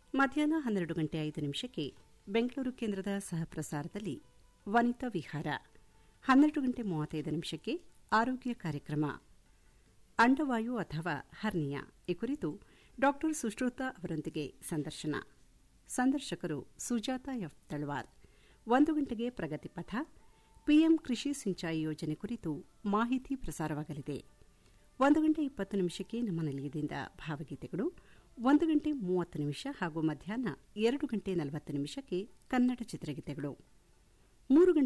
ಮಧ್ಯಾಹ್ನ ಹನ್ನೆರಡು ಗಂಟೆ ಐದು ನಿಮಿಷಕ್ಕೆ ಬೆಂಗಳೂರು ಕೇಂದ್ರದ ಸಹಪ್ರಸಾರದಲ್ಲಿ ವನಿತಾ ವಿಹಾರ ಹನ್ನೆರಡು ಗಂಟೆ ಮೂವತ್ತೈದು ನಿಮಿಷಕ್ಕೆ ಆರೋಗ್ಯ ಕಾರ್ಯಕ್ರಮ ಅಂಡವಾಯು ಅಥವಾ ಹರ್ನಿಯಾ ಈ ಕುರಿತು ಡಾಕ್ಟರ್ ಸುಶ್ರುತಾ ಅವರೊಂದಿಗೆ ಸಂದರ್ಶನ ಸಂದರ್ಶಕರು ಸುಜಾತ ಎಫ್ ತಳವಾರ್ ಒಂದು ಗಂಟೆಗೆ ಪ್ರಗತಿ ಪಥ ಪಿಎಂ ಕೃಷಿ ಸಿಂಚಾಯಿ ಯೋಜನೆ ಕುರಿತು ಮಾಹಿತಿ ಪ್ರಸಾರವಾಗಲಿದೆ ಒಂದು ಗಂಟೆ ಇಪ್ಪತ್ತು ನಿಮಿಷಕ್ಕೆ ನಮ್ಮ ನಿಲಯದಿಂದ ಭಾವಗೀತೆಗಳು ಒಂದು ಗಂಟೆ ಮೂವತ್ತು ನಿಮಿಷ ಹಾಗೂ ಮಧ್ಯಾಹ್ನ ಎರಡು ಗಂಟೆ ನಲವತ್ತು ನಿಮಿಷಕ್ಕೆ ಕನ್ನಡ ಚಿತ್ರಗೀತೆಗಳು ಮೂರು ಗಂಟೆ